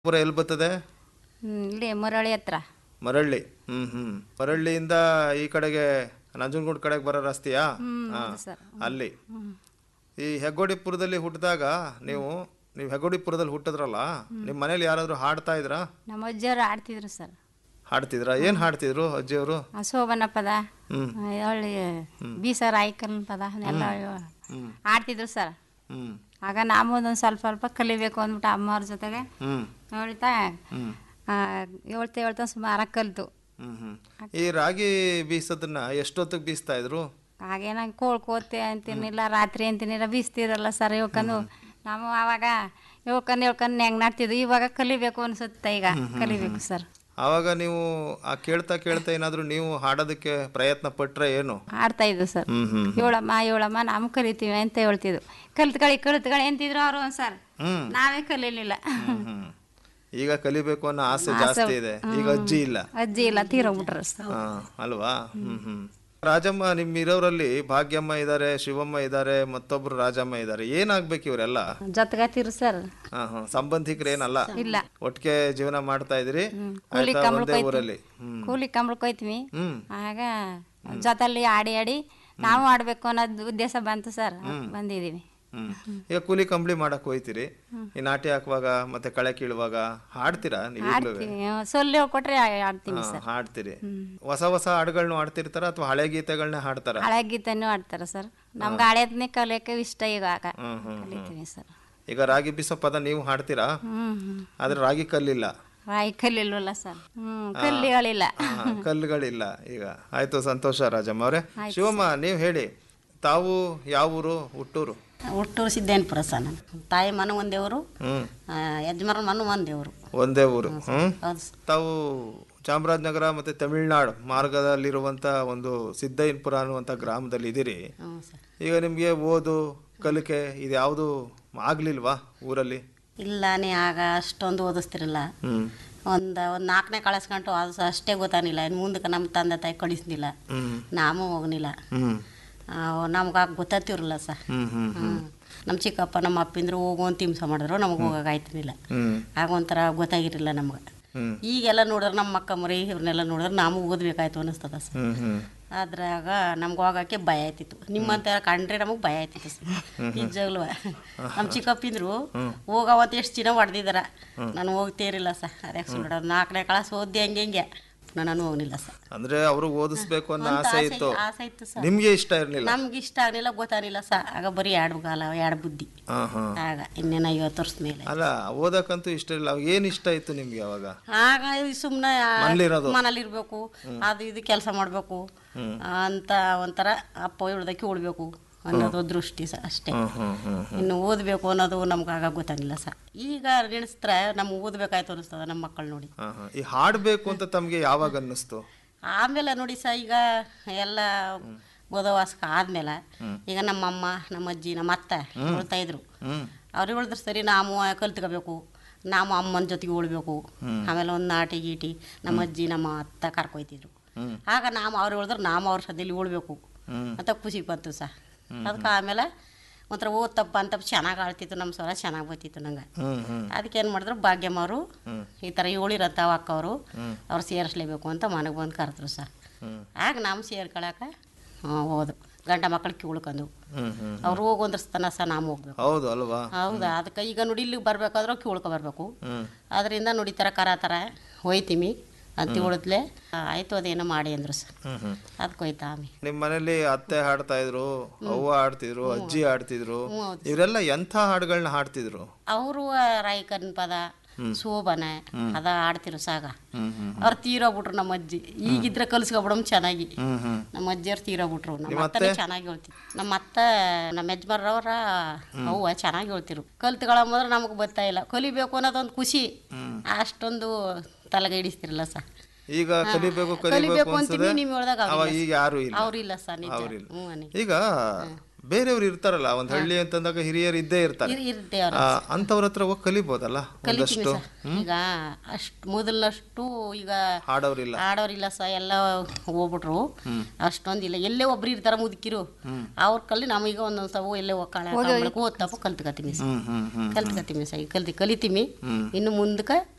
ಪುರ ಎಲ್ಲಿ ಬರ್ತದೆ ಹ್ಮ್, ಇಲ್ಲಿ ಮರಳಿ ಹತ್ರ ಮರಳ್ಳಿ ಹ್ಮ್ ಹ್ಮ್ ಮರಳ್ಳಿಯಿಂದ ಈ ಕಡೆಗೆ ನಂಜನಗೂಡು ಕಡೆಗೆ ಬರೋ ರಸ್ತೆಯಾ ಹಾ, ಸರ್. ಅಲ್ಲಿ ಈ ಹೆಗ್ಗೋಡಿಪುರದಲ್ಲಿ ಹುಟ್ಟಿದಾಗ ನೀವು ನೀವು ಹೆಗ್ಗೋಡಿಪುರದಲ್ಲಿ ಹುಟ್ಟಿದ್ರಲ್ಲ ನಿಮ್ಮ ಮನೇಲಿ ಯಾರಾದ್ರೂ ಹಾಡ್ತಾ ಇದ್ರಾ ನಮ್ಮ ಅಜ್ಜಿಯವರು ಆಡ್ತಿದ್ರು ಸರ್ ಹಾಡ್ತಿದ್ರಾ ಏನ್ ಹಾಡ್ತಿದ್ರು ಅಜ್ಜಿಯವರು ಆ ಶೋಭನ ಪದ ಹ್ಮ್ ಆ, ಒಳ್ಳೆ ಬೀಸರ್ ಆಯ್ಕಲ್ ಪದ ಎಲ್ಲ ಆಡ್ತಿದ್ರು ಸರ್ ಹ್ಮ್ ಆಗ ನಾವು ಒಂದೊಂದು ಸ್ವಲ್ಪ ಸ್ವಲ್ಪ ಕಲಿಬೇಕು ಅಂದ್ಬಿಟ್ಟು ಅಮ್ಮವ್ರ ಜೊತೆಗೆ ಹ್ಮ್ ಹೇಳ್ತಾ ಹ್ಮ್ ಆ, ಹೇಳ್ತಾ ಹೇಳ್ತಾ ಸುಮಾರು ಕಲಿತು ಹ್ಮ್ ಹ್ಮ್ ಈ ರಾಗಿ ಬೀಸೋದನ್ನ ಎಷ್ಟೊತ್ತಿಗೆ ಬೀಸ್ತಾ ಇದ್ರು ಹಾಗೇನ ಕೋಳ್ಕೋತೆ ಅಂತೀನಿಲ್ಲ ರಾತ್ರಿ ಅಂತೀನಿಲ್ಲ ಬೀಸ್ತಿರಲ್ಲ ಸರ್ ಹೇಳ್ಕೊಂಡು ನಾವು ಆವಾಗ ಹೇಳ್ಕೊಂಡು ಹೇಳ್ಕೊಂಡು ಹೆಂಗ್ ನಾಡ್ತಿದ್ವಿ ಇವಾಗ ಕಲಿಬೇಕು ಅನ್ಸುತ್ತೆ ಈಗ ಕಲಿಬೇಕು ಸರ್ ಆವಾಗ ನೀವು ಆ ಕೇಳ್ತಾ ಕೇಳ್ತಾ ಏನಾದ್ರೂ ನೀವು ಹಾಡೋದಕ್ಕೆ ಪ್ರಯತ್ನ ಪಟ್ರೆ ಏನು ಆಡ್ತಾ ಇದ್ವು ಸರ್ ಹ್ಮ್ ಹ್ಮ್ ಏಳಮ್ಮ ಏಳಮ್ಮ ನಾವು ಕಲಿತೀವಿ ಅಂತ ಹೇಳ್ತಿದ್ವು ಕಲ್ತ್ಕೊಳ್ಳಿ ಕಲ್ತ್ಕೊಳ್ಳಿ ಅಂತಿದ್ರು ಅವರು ಸರ್ ಹ್ಮ್ ನಾವೇ ಕಲೀಲಿಲ್ಲ ಹ್ಮ್, ಹ್ಮ್. ಈಗ ಕಲಿಬೇಕು ಅನ್ನೋ ಆಸೆ ಜಾಸ್ತಿ ಇದೆ ಈಗ ಅಜ್ಜಿ ಇಲ್ಲ ಅಜ್ಜಿ ಇಲ್ಲ ತೀರೋಗ್ಬಿಟ್ರು ಸರ್ ಹಾ, ಅಲ್ವಾ ಹ್ಮ್ ಹ್ಮ್ ರಾಜಮ್ಮ ನಿಮ್ ಇರೋರಲ್ಲಿ ಭಾಗ್ಯಮ್ಮ ಇದಾರೆ ಶಿವಮ್ಮ ಇದಾರೆ ಮತ್ತೊಬ್ರು ರಾಜಮ್ಮ ಇದಾರೆ ಏನಾಗ್ಬೇಕು ಇವರೆಲ್ಲ ಜೊತೆಗತ್ತಿರು ಸರ್ ಹಾ ಹಾ ಸಂಬಂಧಿಕರು ಏನಲ್ಲ ಇಲ್ಲ ಒಟ್ಟಿಗೆ ಜೀವನ ಮಾಡ್ತಾ ಇದ್ರಿ ಕೂಲಿ ಆಯ್ತಾ ಕಂಬಳಕ್ಕೆ ಒಂದೇ ಹೋಯ್ತು. ಊರಲ್ಲಿ ಹ್ಮ್ ಕೂಲಿ ಕಂಬಳಕ್ಕೆ ಹೋಯ್ತೀವಿ ಹ್ಮ್ ಆಗ ಜೊತೆಲಿ ಆಡಿ ಆಡಿ ನಾವು ಆಡ್ಬೇಕು ಅನ್ನೋದು ಉದ್ದೇಶ ಬಂತು ಸರ್ ಬಂದಿದ್ದೀವಿ ಹ್ಮ್ ಈಗ ಕೂಲಿ ಕಂಬಳಿ ಮಾಡಕ್ ಹೋಯ್ತಿರಿ ಈ ನಾಟಿ ಹಾಕುವಾಗ ಮತ್ತೆ ಕಳೆ ಕೀಳುವಾಗ ಹಾಡ್ತೀರಾ ನೀವು ಆಡ್ತೀವಿ ಸೊಲ್ಲು ಹೇಳ್ಕೊಟ್ರೆ ಆ- ಆಡ್ತೀವಿ ಸರ್ ಹಾಡ್ತೀರಿ ಹೊಸ ಹೊಸ ಹಾಡುಗಳನ್ನ ಹಾಡ್ತಿರ್ತಾರ ಅಥವಾ ಹಳೆ ಗೀತೆಗಳನ್ನ ಹಾಡ್ತಾರ ಹಳೆ ಗೀತನೂ ಆಡ್ತಾರೆ ಸರ್ ನಮ್ಗೆ ಹಳೇದನ್ನೇ ಕಲಿಯೋಕೆ ಇಷ್ಟ ಇವಾಗ ಹ್ಮ್ ಹ್ಮ್ ಕಲಿತೀವಿ ಸರ್ ಈಗ ರಾಗಿ ಬೀಸೋ ಪದ ನೀವು ಹಾಡ್ತೀರಾ ಹ್ಮ್ ಹ್ಮ್ ಆದ್ರೆ ರಾಗಿ ಕಲ್ಲಿಲ್ಲ ರಾಯಿ ಕಲ್ಲಿಲ್ವಲ್ಲ ಸರ್ ಹ್ಮ್ ಕಲ್ಲಿಗಳಿಲ್ಲ ಆ, ಕಲ್ಲುಗಳಿಲ್ಲ ಈಗ ಆಯ್ತು ಸಂತೋಷ ರಾಜಮ್ಮ ಅವರೇ ಶಿವಮ್ಮ ನೀವು ಹೇಳಿ ತಾವು ಯಾವ ಊರು ಹುಟ್ಟೂರು ಹುಟ್ಟೂರು ಸಿದ್ದೇನಪುರ ಸರ್ ನಾನು ತಾಯಿ ಮನ ಒಂದೇವರು ಹ್ಮ್ ಯಜಮಾನ ಮನ ಒಂದೇವರು ಒಂದೇ ಊರು ಹ್ಮ್ ಹೌದು ಸರ್ ತಾವು ಚಾಮರಾಜನಗರ ಮತ್ತೆ ತಮಿಳ್ನಾಡು ಮಾರ್ಗದಲ್ಲಿರುವಂತ ಒಂದು ಸಿದ್ದಯ್ಯನಪುರ ಅನ್ನುವಂಥ ಗ್ರಾಮದಲ್ಲಿ ಇದ್ದೀರಿ ಹ್ಞೂ ಸರ್ ಈಗ ನಿಮಗೆ ಓದು ಕಲಿಕೆ ಇದು ಯಾವುದು ಆಗ್ಲಿಲ್ವಾ ಊರಲ್ಲಿ ಇಲ್ಲ ನೀ ಆಗ ಅಷ್ಟೊಂದು ಓದಿಸ್ತಿರಲ್ಲ ಹ್ಮ್ ಒಂದು ಒಂದು ನಾಲ್ಕನೇ ಕಳಿಸ್ಕೊಂಡು ಅದು ಸಹ ಅಷ್ಟೇ ಗೊತ್ತಾನಿಲ್ಲ ಇನ್ನು ಮುಂದಕ್ಕೆ ನಮ್ಮ ತಂದೆ ತಾಯಿ ಕಳಿಸ್ನಿಲ್ಲ ಹ್ಮ್ ನಾವು ಹೋಗ್ನಿಲ್ಲ ಹ್ಮ್ ನಮ್ಗೆ ಆಗ ಗೊತ್ತಾತಿರಲ್ಲ ಸರ್ ಹ್ಮ್ ಹ್ಮ್ ಹ್ಞೂ ನಮ್ಮ ಚಿಕ್ಕಪ್ಪ ನಮ್ಮ ಅಪ್ಪಿಂದ್ರು ಹೋಗು ಅಂತ ಹಿಂಸೆ ಮಾಡಿದ್ರು ನಮಗೆ ಹೋಗಕ್ಕೆ ಆಯ್ತಿರ್ಲಿಲ್ಲ ಹ್ಮ್ ಆಗ ಒಂಥರ ಗೊತ್ತಾಗಿರಲಿಲ್ಲ ನಮ್ಗೆ ಹ್ಮ್ ಈಗೆಲ್ಲ ನೋಡಿದ್ರೆ ನಮ್ಮ ಅಕ್ಕ ಮರಿ ಇವ್ರನ್ನೆಲ್ಲ ನೋಡಿದ್ರೆ ನಾವು ಓದಬೇಕಾಯ್ತು ಅನ್ನಿಸ್ತದ ಸರ್ ಹ್ಮ್ ಹ್ಮ್ ಅದ್ರಾಗ ನಮ್ಗೆ ಹೋಗಕ್ಕೆ ಭಯ ಆಯ್ತಿತ್ತು ನಿಮ್ಮಂತ ಕಂಡ್ರೆ ನಮಗೆ ಭಯ ಆಯ್ತಿತ್ತು ಸರ್ ನಿಜವಾಗ್ಲೂ ನಮ್ಮ ಚಿಕ್ಕಪ್ಪಿಂದ್ರು ಹೋಗವತ್ತು ಎಷ್ಟು ದಿನ ಹೊಡೆದಿದ್ದಾರ ನಾನು ಹೋಗ್ತೀರಿಲ್ಲ ಸರ್ ಅದೇ ಸುಳ್ಳೋದು ನಾಲ್ಕನೇ ಕ್ಲಾಸ್ ಓದಿ ಹಂಗೆ ಹಿಂಗೆ ನಾನು ಹೋಗ್ಲಿಲ್ಲ ಸರ್ ಅಂದ್ರೆ ಅವರು ಓದಿಸ್ಬೇಕು ಅನ್ನೋ ಒಂದು ಆಸೆ ಆಸೆ ಇತ್ತು ಆಸೆ ಇತ್ತು ಸರ್ ನಿಮ್ಗೆ ಇಷ್ಟ ಇರ್ಲಿಲ್ಲ ನಮ್ಗೆ ಇಷ್ಟ ಆಗಲಿಲ್ಲ ಗೊತ್ತಾಗಲಿಲ್ಲ ಸರ್ ಆಗ ಬರೀ ಎರಡು ಕಾಲ ಎರಡು ಬುದ್ಧಿ ಹಾ ಹಾ ಆಗ ಇನ್ನೇನು ಐವತ್ತು ವರ್ಷದ ಮೇಲೆ ಅಲ್ಲ ಓದಕ್ಕಂತೂ ಇಷ್ಟ ಇಲ್ಲ ಅವಾಗ ಏನ್ ಇಷ್ಟ ಇತ್ತು ನಿಮ್ಗೆ ಅವಾಗ ಆಗ ಸುಮ್ಮನೆ ಮನೇಲಿರೋದು. ಮನೇಲಿರ್ಬೇಕು ಅದು ಇದು ಕೆಲಸ ಮಾಡಬೇಕು ಅಂತ ಒಂಥರ ಅಪ್ಪ ಹೇಳ್ದಕ್ಕೆ ಉಳ್ಬೇಕು ಅನ್ನೋದು ದೃಷ್ಟಿ ಸರ್ ಅಷ್ಟೇ ಹ್ಮ್ ಹ್ಮ್ ಹ್ಮ್ ಇನ್ನು ಓದಬೇಕು ಅನ್ನೋದು ನಮ್ಗೆ ಆಗ ಗೊತ್ತಾಗಿಲ್ಲ ಸರ್ ಈಗ ನೆನೆಸಿದ್ರೆ ನಮ್ಗೆ ಓದಬೇಕಾಯ್ತು ಅನಿಸ್ತದ ನಮ್ಮ ಮಕ್ಕಳು ನೋಡಿ ಹಾ ಹಾ ಈ ಹಾಡ್ಬೇಕು ಅಂತ ತಮ್ಗೆ ಯಾವಾಗ ಅನ್ನಿಸ್ತು ಆಮೇಲೆ ನೋಡಿ ಸರ್ ಈಗ ಎಲ್ಲ ಗೋದವಾಸಕ ಆದ್ಮೇಲೆ ಈಗ ನಮ್ಮಮ್ಮ ನಮ್ಮ ಅಜ್ಜಿ ನಮ್ಮ ಅತ್ತೆ ಹೇಳ್ತಾ ಇದ್ರು ಹ್ಮ್ ಅವ್ರು ಹೇಳಿದ್ರು ಸರಿ ನಾವು ಕಲ್ತ್ಕೋಬೇಕು ನಾವು ಅಮ್ಮನ ಜೊತೆಗೆ ಉಳ್ಬೇಕು ಆಮೇಲೆ ಒಂದು ನಾಟಿ ಗೀಟಿ ನಮ್ಮ ಅಜ್ಜಿ ನಮ್ಮ ಅತ್ತ ಕರ್ಕೊಯ್ತಿದ್ರು ಹ್ಮ್. ಆಗ ನಾವು ಅವ್ರು ಹೇಳಿದ್ರು ನಾವು ಅವ್ರ ಸದ್ಯಲ್ಲಿ ಉಳ್ಬೇಕು ಹ್ಮ್. ಅಂತ ಖುಷಿ ಬಂತು ಸಹ ಅದಕ್ಕೆ ಆಮೇಲೆ ಒಂಥರ ಓದ್ತಪ್ಪ ಅಂತ ಚೆನ್ನಾಗಿ ಆಳ್ತಿತ್ತು ನಮ್ಮ ಸ್ವರ ಚೆನ್ನಾಗಿ ಬರ್ತಿತ್ತು ನಂಗೆ ಹ್ಮ್ ಹ್ಮ್ ಅದಕ್ಕೆ ಏನು ಮಾಡಿದ್ರು ಭಾಗ್ಯಮ್ಮ ಅವರು ಈ ಥರ ಹೇಳಿರತ್ತ ಅಕ್ಕವರು ಅವ್ರು ಸೇರಿಸ್ಲೇಬೇಕು ಅಂತ ಮನೆಗೆ ಬಂದು ಕರೆದ್ರು ಸರ್ ಹ್ಮ್. ಆಗ ನಾವು ಸೇರ್ಕೊಳಕ ಹೋದು ಗಂಡ ಮಕ್ಕಳು ಕಿಳ್ಕೊಂಡು ಹ್ಮ್ ಹ್ಮ್ ಅವ್ರು ಹೋಗೊಂದ್ರಸ್ತನ ಸಹ ನಾವು ಹೋಗ್ಬೇಕು ಹೌದು ಅಲ್ವಾ ಹೌದಾ ಅದಕ್ಕೆ ಈಗ ನೋಡಿ ಇಲ್ಲಿಗೆ ಬರ್ಬೇಕಾದ್ರೆ ಕಿಳ್ಕೊ ಬರಬೇಕು ಹ್ಮ್ ಅದರಿಂದ ನೋಡಿ ಥರ ಕರ ಥರ ಹೋಯ್ತೀವಿ ಅಂತ ಹೇಳಿದ್ಲೆ ಆಯ್ತು ಅದೇನೋ ಮಾಡಿ ಅಂದ್ರು ಸರ್ ಹ್ಮ್ ಹ್ಮ್ ಅದಕ್ಕೆ ಹೋಯ್ತಾ ಆಮೇಲೆ ನಿಮ್ ಮನೇಲಿ ಅತ್ತೆ ಹಾಡ್ತಾ ಇದ್ರು ಅವ್ವ ಹಾಡ್ತಿದ್ರು ಅಜ್ಜಿ ಹಾಡ್ತಿದ್ರು ಹ್ಞೂ ಹೌದು ಇವರೆಲ್ಲ ಎಂಥ ಹಾಡುಗಳನ್ನ ಹಾಡ್ತಿದ್ರು ಅವರು ರಾಯಕರ್ನ ಪದ ಶೋಭನ ಅದ ಆಡ್ತಿರು ಸಾಗ ಹ್ಮ್ ಹ್ಮ್ ಅವ್ರು ತೀರೋಗ್ಬಿಟ್ರು ನಮ್ಮ ಅಜ್ಜಿ ಈಗಿದ್ರೆ ಕಲ್ಸ್ಕೊಬಿಡಮ್ ಚೆನ್ನಾಗಿ ಹ್ಮ್ ಹ್ಮ್ ನಮ್ಮ ಅಜ್ಜಿಯವ್ರು ತೀರೋಗ್ಬಿಟ್ರು ನಮ್ಮ ಅತ್ತನೇ ಚೆನ್ನಾಗಿ ಹೇಳ್ತಿದ್ರು ನಮ್ಮ ಅತ್ತ ನಮ್ಮ ಯಜಮಾನ್ರವ್ರ ಅವ್ವ ಚೆನ್ನಾಗಿ ಹೇಳ್ತಿರು ಕಲ್ತ್ಕೊಳ್ಳಂಬಂದ್ರೆ ನಮಗೆ ಗೊತ್ತಾ ಇಲ್ಲ ಕಲಿಬೇಕು ಅನ್ನೋದೊಂದು ಖುಷಿ ಅಷ್ಟೊಂದು ತಲೆಗೆ ಹಿಡಿಸ್ತಿರಲ್ಲ ಸರ್ ಈಗ ಕಲಿಬೇಕು ಕಲಿಬೇಕು ಕಲಿಬೇಕು ಅನ್ಸದೆ ಅಂತೀವಿ ನೀವು ಹೇಳ್ದಾಗ ಅವಾಗ ಈಗ ಯಾರು ಇಲ್ಲ ಅವ್ರಿಲ್ಲ ಸರ್ ನಿಜ ಅವ್ರಿಲ್ಲ. ಹ್ಞೂ ಅನ್ನಿ. ಈಗ ಬೇರೆಯವ್ರು ಇರ್ತಾರಲ್ಲ ಒಂದ್ ಹಳ್ಳಿ ಅಂತಂದಾಗ ಹಿರಿಯರು ಇದ್ದೇ ಇರ್ತಾರೆ ಇರ್- ಇರುತ್ತೆ ಅವ್ರ ಆ, ಅಂಥವ್ರ ಹತ್ರ ಹೋಗಿ ಕಲಿಬೋದಲ್ಲ ಕಲಿತೀವಿ ಒಂದಷ್ಟು ಸರ್ ಈಗ ಅಷ್ಟು ಮೊದಲಷ್ಟು ಈಗ ಹಾಡೋರಿಲ್ಲ ಆಡೋರಿಲ್ಲ ಸ ಎಲ್ಲ ಹೋಗ್ಬಿಟ್ರು ಅಷ್ಟೊಂದಿಲ್ಲ ಎಲ್ಲೇ ಒಬ್ರು ಇರ್ತಾರ ಮುದುಕಿರು ಅವ್ರ ಕಲ್ಲಿ ನಮೀಗ ಒಂದೊಂದು ಸವ ಎಲ್ಲೇ ಹೋಗ್ಕಾಳ ಓದ್ತಪ್ಪ ಕಲ್ತ್ಕತ್ತೀವಿ ಸರ್ ಹ್ಮ್ ಹ್ಮ್ ಹ್ಮ್ ಕಲ್ತ್ಕತ್ತೀವಿ ಸರ್ ಈಗ ಕಲ್ತಿ ಕಲಿತೀವಿ ಇನ್ನು ಮುಂದಕ್ಕೆ